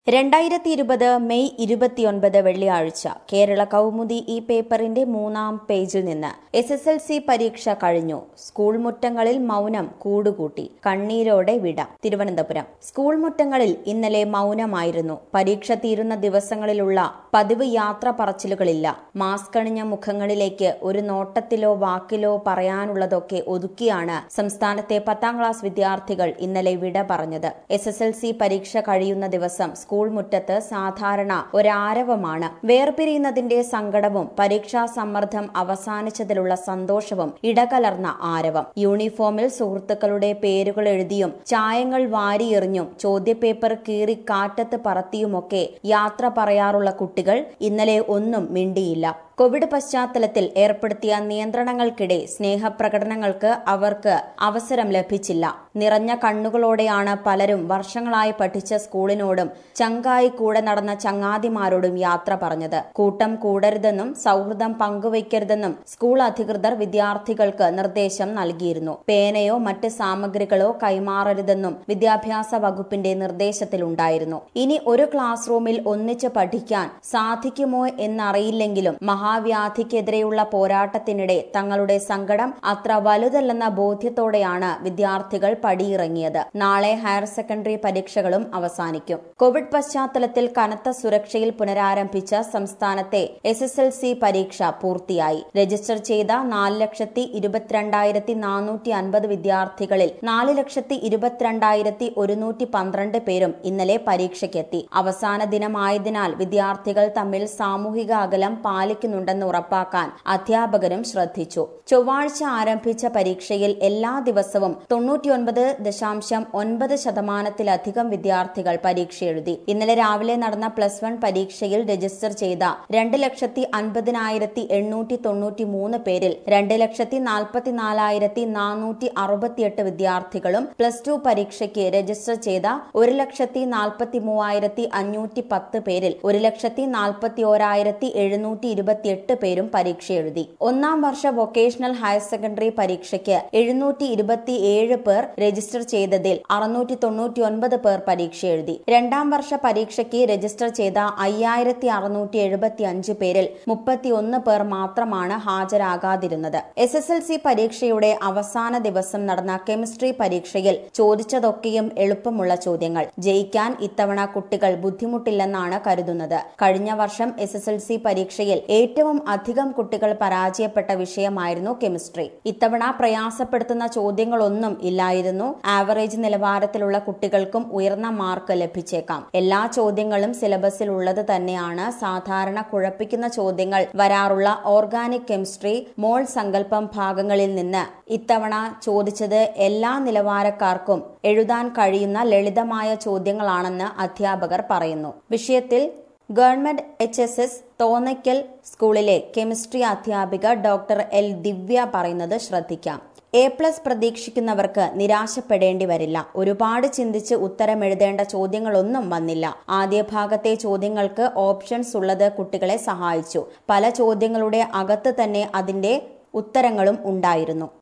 രണ്ടായിരത്തി ഇരുപത് മെയ് ഇരുപത്തിയൊൻപത് വെള്ളിയാഴ്ച കേരള കൗമുദി ഈ പേപ്പറിന്റെ മൂന്നാം പേജിൽ നിന്ന് എസ് എസ് എൽ സി പരീക്ഷ കഴിഞ്ഞു സ്കൂൾ മുറ്റങ്ങളിൽ മൗനം കൂടുകൂട്ടി കണ്ണീരോടെ വിട തിരുവനന്തപുരം സ്കൂൾ മുറ്റങ്ങളിൽ ഇന്നലെ മൗനമായിരുന്നു പരീക്ഷ തീരുന്ന ദിവസങ്ങളിലുള്ള പതിവ് യാത്ര പറച്ചിലുകളില്ല മാസ്ക് അണിഞ്ഞ മുഖങ്ങളിലേക്ക് ഒരു നോട്ടത്തിലോ വാക്കിലോ പറയാനുള്ളതൊക്കെ ഒതുക്കിയാണ് സംസ്ഥാനത്തെ പത്താം ക്ലാസ് വിദ്യാർത്ഥികൾ ഇന്നലെ വിട പറഞ്ഞത് എസ് എസ് എൽ സി പരീക്ഷ കഴിയുന്ന ദിവസം സ്കൂൾ മുറ്റത്ത് സാധാരണ ഒരാരവമാണ് വേർപിരിയുന്നതിന്റെ സങ്കടവും പരീക്ഷാ സമ്മർദ്ദം അവസാനിച്ചതിലുള്ള സന്തോഷവും ഇടകലർന്ന ആരവം യൂണിഫോമിൽ സുഹൃത്തുക്കളുടെ പേരുകൾ എഴുതിയും ചായങ്ങൾ വാരിയെറിഞ്ഞും ചോദ്യപേപ്പർ കീറി കാറ്റത്ത് പറത്തിയുമൊക്കെ യാത്ര പറയാറുള്ള കുട്ടികൾ ഇന്നലെ ഒന്നും മിണ്ടിയില്ല കോവിഡ് പശ്ചാത്തലത്തിൽ ഏർപ്പെടുത്തിയ നിയന്ത്രണങ്ങൾക്കിടെ സ്നേഹപ്രകടനങ്ങൾക്ക് അവർക്ക് അവസരം ലഭിച്ചില്ല നിറഞ്ഞ കണ്ണുകളോടെയാണ് പലരും വർഷങ്ങളായി പഠിച്ച സ്കൂളിനോടും ചങ്കായി കൂടെ നടന്ന ചങ്ങാതിമാരോടും യാത്ര പറഞ്ഞത് കൂട്ടം കൂടരുതെന്നും സൗഹൃദം പങ്കുവയ്ക്കരുതെന്നും സ്കൂൾ അധികൃതർ വിദ്യാർത്ഥികൾക്ക് നിർദ്ദേശം നൽകിയിരുന്നു പേനയോ മറ്റ് സാമഗ്രികളോ കൈമാറരുതെന്നും വിദ്യാഭ്യാസ വകുപ്പിന്റെ നിർദ്ദേശത്തിലുണ്ടായിരുന്നു ഇനി ഒരു ക്ലാസ് റൂമിൽ ഒന്നിച്ച് പഠിക്കാൻ സാധിക്കുമോ എന്നറിയില്ലെങ്കിലും മഹാവ്യാധിക്കെതിരെയുള്ള പോരാട്ടത്തിനിടെ തങ്ങളുടെ സങ്കടം അത്ര വലുതല്ലെന്ന ബോധ്യത്തോടെയാണ് വിദ്യാർത്ഥികൾ പടിയിറങ്ങിയത് നാളെ ഹയർ സെക്കൻഡറി പരീക്ഷകളും അവസാനിക്കും കോവിഡ് പശ്ചാത്തലത്തിൽ കനത്ത സുരക്ഷയിൽ പുനരാരംഭിച്ച സംസ്ഥാനത്തെ എസ് എസ് എൽ സി പരീക്ഷ പൂർത്തിയായി രജിസ്റ്റർ ചെയ്ത നാല് ലക്ഷത്തി ഇരുപത്തിരണ്ടായിരത്തി നാനൂറ്റി അൻപത് വിദ്യാർത്ഥികളിൽ നാല് ലക്ഷത്തി ഇരുപത്തിരണ്ടായിരത്തി ഒരുന്നൂറ്റി പന്ത്രണ്ട് പേരും ഇന്നലെ പരീക്ഷയ്ക്കെത്തി അവസാന ദിനമായതിനാൽ വിദ്യാർത്ഥികൾ തമ്മിൽ സാമൂഹിക അകലം പാലിക്കുന്നുണ്ടെന്ന് ഉറപ്പാക്കാൻ അധ്യാപകരും ശ്രദ്ധിച്ചു ചൊവ്വാഴ്ച ആരംഭിച്ച പരീക്ഷയിൽ എല്ലാ ദിവസവും തൊണ്ണൂറ്റിയൊൻപത് ദശാംശം ഒൻപത് ശതമാനത്തിലധികം വിദ്യാർത്ഥികൾ പരീക്ഷ എഴുതി ഇന്നലെ രാവിലെ നടന്ന പ്ലസ് വൺ പരീക്ഷയിൽ രജിസ്റ്റർ ചെയ്ത രണ്ട് ലക്ഷത്തി അൻപതിനായിരത്തി എണ്ണൂറ്റി തൊണ്ണൂറ്റി മൂന്ന് പേരിൽ രണ്ട് ലക്ഷത്തി നാൽപ്പത്തിനാലായിരത്തി നാനൂറ്റി അറുപത്തിയെട്ട് വിദ്യാർത്ഥികളും പ്ലസ് ടു പരീക്ഷയ്ക്ക് രജിസ്റ്റർ ചെയ്ത ഒരു ലക്ഷത്തി നാൽപ്പത്തി മൂവായിരത്തി അഞ്ഞൂറ്റി പത്ത് പേരിൽ ഒരു ലക്ഷത്തി നാൽപ്പത്തി ഓരായിരത്തി എഴുന്നൂറ്റി ഇരുപത്തിയെട്ട് പേരും പരീക്ഷ എഴുതി ഒന്നാം വർഷ വൊക്കേഷണൽ ഹയർ സെക്കൻഡറി പരീക്ഷയ്ക്ക് എഴുന്നൂറ്റി ഇരുപത്തിയേഴ് പേർ രജിസ്റ്റർ ചെയ്തതിൽ അറുന്നൂറ്റി തൊണ്ണൂറ്റി ഒൻപത് പേർ പരീക്ഷ എഴുതി രണ്ടാം വർഷ പരീക്ഷയ്ക്ക് രജിസ്റ്റർ ചെയ്ത അയ്യായിരത്തി അറുന്നൂറ്റി എഴുപത്തി അഞ്ച് പേരിൽ മുപ്പത്തിയൊന്ന് പേർ മാത്രമാണ് ഹാജരാകാതിരുന്നത് എസ് എസ് എൽ സി പരീക്ഷയുടെ അവസാന ദിവസം നടന്ന കെമിസ്ട്രി പരീക്ഷയിൽ ചോദിച്ചതൊക്കെയും എളുപ്പമുള്ള ചോദ്യങ്ങൾ ജയിക്കാൻ ഇത്തവണ കുട്ടികൾ ബുദ്ധിമുട്ടില്ലെന്നാണ് കരുതുന്നത് കഴിഞ്ഞ വർഷം എസ് എസ് എൽ സി പരീക്ഷയിൽ ഏറ്റവും അധികം കുട്ടികൾ പരാജയപ്പെട്ട വിഷയമായിരുന്നു കെമിസ്ട്രി ഇത്തവണ പ്രയാസപ്പെടുത്തുന്ന ചോദ്യങ്ങളൊന്നും ഇല്ലായിരുന്നു ആവറേജ് നിലവാരത്തിലുള്ള കുട്ടികൾക്കും ഉയർന്ന മാർക്ക് ലഭിച്ചേക്കാം എല്ലാ ചോദ്യങ്ങളും സിലബസിൽ ഉള്ളത് തന്നെയാണ് സാധാരണ കുഴപ്പിക്കുന്ന ചോദ്യങ്ങൾ വരാറുള്ള ഓർഗാനിക് കെമിസ്ട്രി മോൾ സങ്കല്പം ഭാഗങ്ങളിൽ നിന്ന് ഇത്തവണ ചോദിച്ചത് എല്ലാ നിലവാരക്കാർക്കും എഴുതാൻ കഴിയുന്ന ലളിതമായ ചോദ്യങ്ങളാണെന്ന് അധ്യാപകർ പറയുന്നു വിഷയത്തിൽ government H S S Thonnakkal സ്കൂളിലെ കെമിസ്ട്രി അധ്യാപിക ഡോക്ടർ എൽ ദിവ്യ പറയുന്നത് ശ്രദ്ധിക്കാം എ പ്ലസ് പ്രതീക്ഷിക്കുന്നവർക്ക് നിരാശപ്പെടേണ്ടി വരില്ല ഒരുപാട് ചിന്തിച്ച് ഉത്തരം എഴുതേണ്ട ചോദ്യങ്ങളൊന്നും വന്നില്ല ആദ്യ ഭാഗത്തെ ചോദ്യങ്ങൾക്ക് ഓപ്ഷൻസ് ഉള്ളത് കുട്ടികളെ സഹായിച്ചു പല ചോദ്യങ്ങളുടെ അകത്ത് തന്നെ അതിന്റെ ഉത്തരങ്ങളും ഉണ്ടായിരുന്നു